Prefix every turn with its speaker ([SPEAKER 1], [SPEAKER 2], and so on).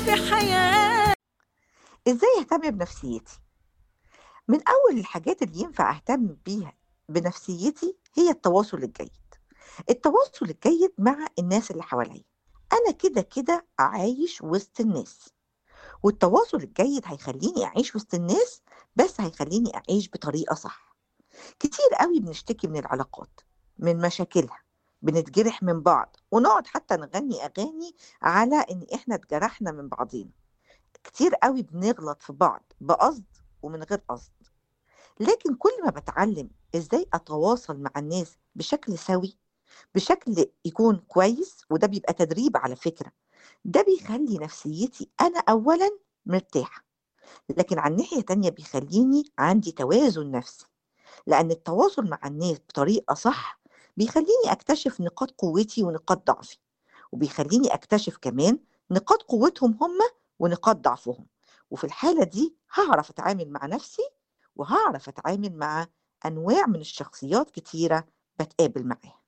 [SPEAKER 1] في حياتي
[SPEAKER 2] ازاي اهتم بنفسيتي من اول الحاجات اللي ينفع اهتم بيها بنفسيتي هي التواصل الجيد التواصل الجيد مع الناس اللي حواليا انا كده كده عايش وسط الناس والتواصل الجيد هيخليني اعيش وسط الناس بس هيخليني اعيش بطريقه صح كتير قوي بنشتكي من العلاقات من مشاكلها بنتجرح من بعض ونقعد حتى نغني اغاني على ان احنا اتجرحنا من بعضينا كتير قوي بنغلط في بعض بقصد ومن غير قصد لكن كل ما بتعلم ازاي اتواصل مع الناس بشكل سوي بشكل يكون كويس وده بيبقى تدريب على فكرة ده بيخلي نفسيتي أنا أولا مرتاحة لكن عن ناحية تانية بيخليني عندي توازن نفسي لأن التواصل مع الناس بطريقة صح بيخليني أكتشف نقاط قوتي ونقاط ضعفي وبيخليني أكتشف كمان نقاط قوتهم هم ونقاط ضعفهم وفي الحالة دي هعرف أتعامل مع نفسي وهعرف أتعامل مع أنواع من الشخصيات كتيرة بتقابل معاها